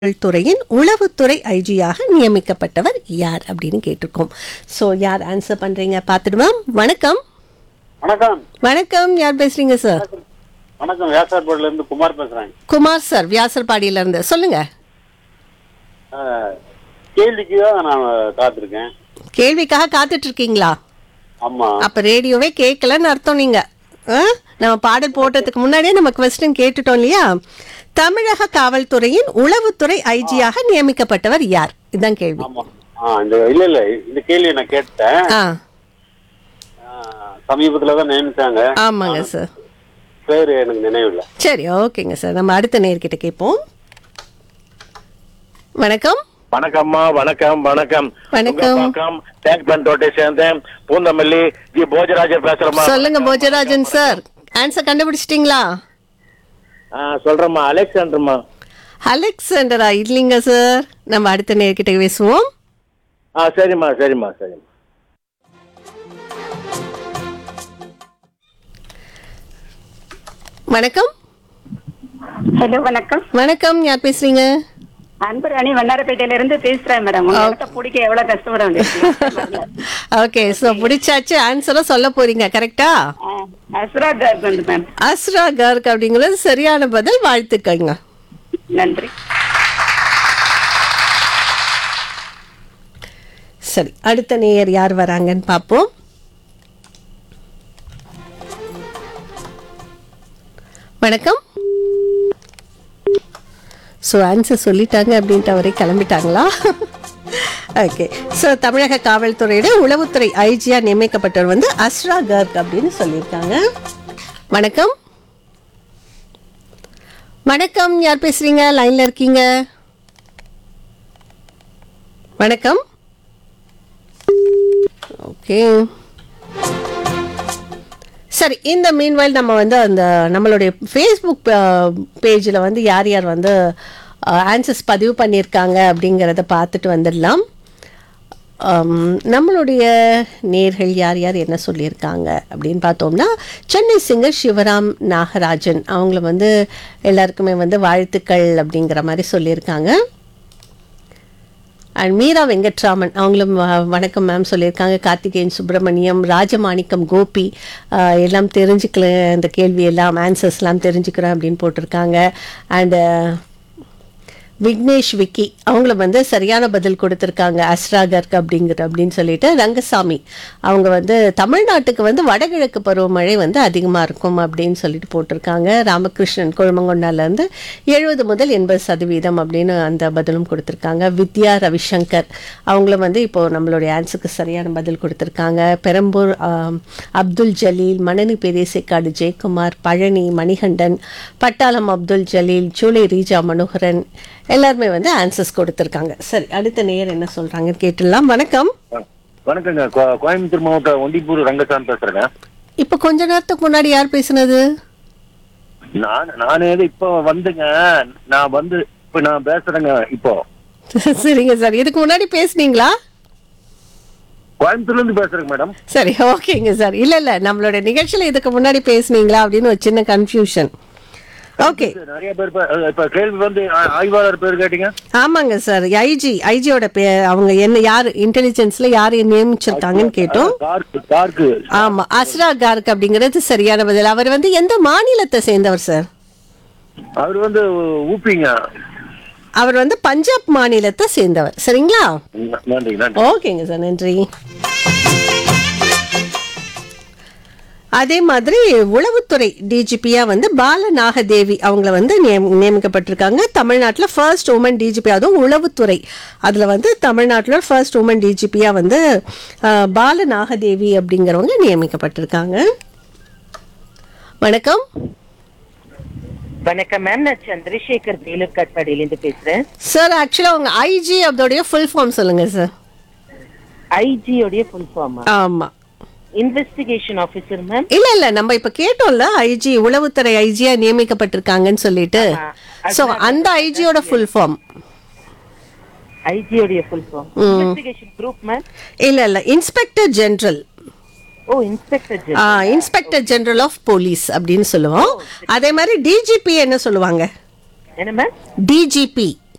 துறையின் உளவுத்துறை ஐஜியாக நியமிக்கப்பட்டவர் யார் அப்படின்னு கேட்டிருக்கோம் ஸோ யார் ஆன்சர் பண்றீங்க பார்த்துடுமா வணக்கம் வணக்கம் வணக்கம் யார் பேசுறீங்க சார் வணக்கம் வியாசார்பாடுல இருந்து குமார் பேசுறேன் குமார் சார் வியாசர்பாடியில இருந்து சொல்லுங்க அஹ், கேள்விக்கு தான் நான் காத்திருக்கேன் கேள்விக்காக காத்துட்டு இருக்கீங்களா ஆமா அப்ப ரேடியோவே கேட்கலன்னு அர்த்தம் நீங்க ஆ? நம்ம பாடல் போட்டதுக்கு முன்னாடியே நம்ம கொஸ்டின் கேட்டுட்டோம் இல்லையா தமிழக காவல்துறையின் உளவுத்துறை ஐஜியாக நியமிக்கப்பட்டவர் யார் இதுதான் கேள்வி ஆமா ஆ இந்த இல்ல இல்ல இந்த கேள்வியை நான் கேட்டேன் ஆ அஹ், சமீபத்துல தான் நியமிச்சாங்க ஆமாங்க சார் பேரு எனக்கு நினைவில்லை சரி ஓகேங்க சார் நம்ம அடுத்த நேர்கிட்ட கேட்போம் வணக்கம் வணக்கம்மா வணக்கம் வணக்கம் வணக்கம். உங்க பக்கம் டேங்க் பண்ட் ரோட்டை சேர்ந்தேன் பூந்தமல்லி ஜி போஜராஜர் பேசுறேம்மா சொல்லுங்க போஜராஜன் சார் ஆன்சர் கண்டுபிடிச்சிட்டீங்களா ஆ, சொல்றேம்மா அலெக்சாண்டர்மா அலெக்சாண்டரா இல்லைங்க சார் நம்ம அடுத்த நேர்கிட்ட பேசுவோம் ஆ சரிம்மா சரிம்மா சரிம்மா வணக்கம் ஹலோ வணக்கம் வணக்கம் யார் பேசுறீங்க அன்பு ராணி வண்ணாரப்பேட்டையில இருந்து பேசுறேன் மேடம் உங்க இடத்த பிடிக்க எவ்வளவு கஷ்டப்பட வேண்டியது ஓகே ஸோ பிடிச்சாச்சு ஆன்சரும் சொல்ல போறீங்க கரெக்டா அஸ்ரா கார்பண்ட் மேம் அஸ்ரா கர்க் அப்படிங்கிறது சரியான பதில் வாழ்த்துக்கள்ங்க நன்றி சரி அடுத்த நேயர் யார் வராங்கன்னு பார்ப்போம் வணக்கம் ஸோ ஆன்சர் சொல்லிட்டாங்க அப்படின்ட்டு அவரே கிளம்பிட்டாங்களா ஓகே ஸோ தமிழக காவல்துறையோட உளவுத்துறை ஐஜியா நியமிக்கப்பட்டவர் வந்து அஸ்ரா கர்க் அப்படின்னு சொல்லியிருக்காங்க வணக்கம் வணக்கம் யார் பேசுறீங்க லைன்ல இருக்கீங்க வணக்கம் ஓகே சரி இந்த மீன்வைல் நம்ம வந்து அந்த நம்மளுடைய ஃபேஸ்புக் பேஜில் வந்து யார் யார் வந்து ஆன்சர்ஸ் பதிவு பண்ணியிருக்காங்க அப்படிங்கிறத பார்த்துட்டு வந்துடலாம் ஆம், நம்மளுடைய நேர்கள் யார் யார் என்ன சொல்லியிருக்காங்க அப்படின்னு பார்த்தோம்னா சென்னை சிங்கர் சிவராம் நாகராஜன் அவங்கள வந்து எல்லாருக்குமே வந்து வாழ்த்துக்கள் அப்படிங்கிற மாதிரி சொல்லியிருக்காங்க அண்ட் மீரா வெங்கட்ராமன் அவங்களும் வ- வணக்கம் மேம் சொல்லியிருக்காங்க கார்த்திகேயன் சுப்பிரமணியம் ராஜமாணிக்கம் கோபி ஆஹ், எல்லாம் தெரிஞ்சுக்கல இந்த கேள்வி எல்லாம் ஆன்சர்ஸ்லாம் தெரிஞ்சுக்கிறேன் அப்படின்னு போட்டிருக்காங்க அண்டு விக்னேஷ் விக்கி அவங்கள வந்து சரியான பதில் கொடுத்துருக்காங்க அஸ்ராகர்க் அப்படிங்கிற அப்படின்னு சொல்லிட்டு ரங்கசாமி அவங்க வந்து தமிழ்நாட்டுக்கு வந்து வடகிழக்கு பருவமழை வந்து அதிகமாக இருக்கும் அப்படின்னு சொல்லிட்டு போட்டிருக்காங்க ராமகிருஷ்ணன் கொழுமங்கொண்டாலேருந்து எழுபது முதல் எண்பது சதவீதம் அப்படின்னு அந்த பதிலும் கொடுத்துருக்காங்க வித்யா ரவிசங்கர் அவங்கள வந்து இப்போ நம்மளுடைய ஆன்சருக்கு சரியான பதில் கொடுத்துருக்காங்க பெரம்பூர் ஆம், அப்துல் ஜலீல் மணனி பெரியசைக்காடு ஜெயக்குமார் பழனி மணிகண்டன் பட்டாளம் அப்துல் ஜலீல் ஜூலை ரீஜா மனோகரன் எல்லாருமே வந்து ஆன்சர்ஸ் கொடுத்துருக்காங்க சரி அடுத்த நேயர் என்ன சொல்றாங்கன்னு கேட்டுடலாம் வணக்கம் வணக்கங்க கோ- கோயம்புத்தூர் மாவட்டம் ஒண்டிப்பூர் ரங்கசாமி பேசுறேங்க இப்போ கொஞ்ச நேரத்துக்கு முன்னாடி யார் பேசுனது நான் நானே இப்போ வந்துங்க நான் வந்து இப்போ நான் பேசுறேங்க இப்போ சரிங்க சார் இதுக்கு முன்னாடி பேசுனீங்களா கோயம்புத்தூர்ல இருந்து பேசுறேங்க மேடம் சரி ஓகேங்க சார் இல்ல இல்ல நம்மளோட நிகழ்ச்சியில இதுக்கு முன்னாடி பேசுனீங்களா அப்படின்னு ஒரு சின்ன கன்ஃபியூஷன் ஓகே நிறைய பேர் பே- இப்ப கேள்வி வந்து ஆ- ஆய்வாளர் பேர் கேட்டீங்க ஆமாங்க சார் ஐஜி ஐஜியோட பே அவங்க என்ன யார் இன்டெலிஜென்ஸ்ல யார் நியமிச்சிருக்காங்கன்னு கேட்டோம் கார்க்கு கார்க்கு ஆமா அஸ்ரா கார்க் அப்படிங்கிறது சரியான பதில் அவர் வந்து எந்த மாநிலத்தை சேர்ந்தவர் சார் அவர் வந்து ஊப்பிங்க அவர் வந்து பஞ்சாப் மாநிலத்தை சேர்ந்தவர் சரிங்களா நன்றி நன்றி ஓகேங்க சார் நன்றி அதே மாதிரி உளவுத்துறை டிஜிபியா வந்து பாலநாகதேவி அவங்கள வந்து நியம்- நியமிக்கப்பட்டிருக்காங்க தமிழ்நாட்டில் ஃபர்ஸ்ட் உமன் டிஜிபி அதுவும் உளவுத்துறை அதில் வந்து தமிழ்நாட்டில் ஃபர்ஸ்ட் உமன் டிஜிபியா வந்து அஹ், பாலநாகதேவி அப்படிங்கிறவங்க நியமிக்கப்பட்டிருக்காங்க வணக்கம் வணக்கம் மேம் நான் சந்திரசேகர் வேலூர் கட்பாடியிலேருந்து பேசுறேன் சார் ஆக்சுவலாக உங்க ஐஜி அதோடைய ஃபுல் ஃபார்ம் சொல்லுங்க சார் ஐஜி உடைய ஃபுல் ஃபார்ம் ஆமாம் இன்வெஸ்டிகேஷன் ஆபீசர் மேம் இல்ல இல்ல நம்ம இப்ப கேட்டோம்ல ஐஜி உளவுத்துறை ஐஜியா நியமிக்கப்பட்டிருக்காங்கன்னு சொல்லிட்டு ஆமா. சோ அந்த ஐஜியோட ஃபுல் ஃபார்ம் ஐஜி உடைய full form investigation group ma'am இல்ல இல்ல inspector general oh inspector inspector general of police அப்படின்னு சொல்லுவோம் அதே மாதிரி டிஜிபி என்ன சொல்லுவாங்க என்ன மேம் டிஜிபி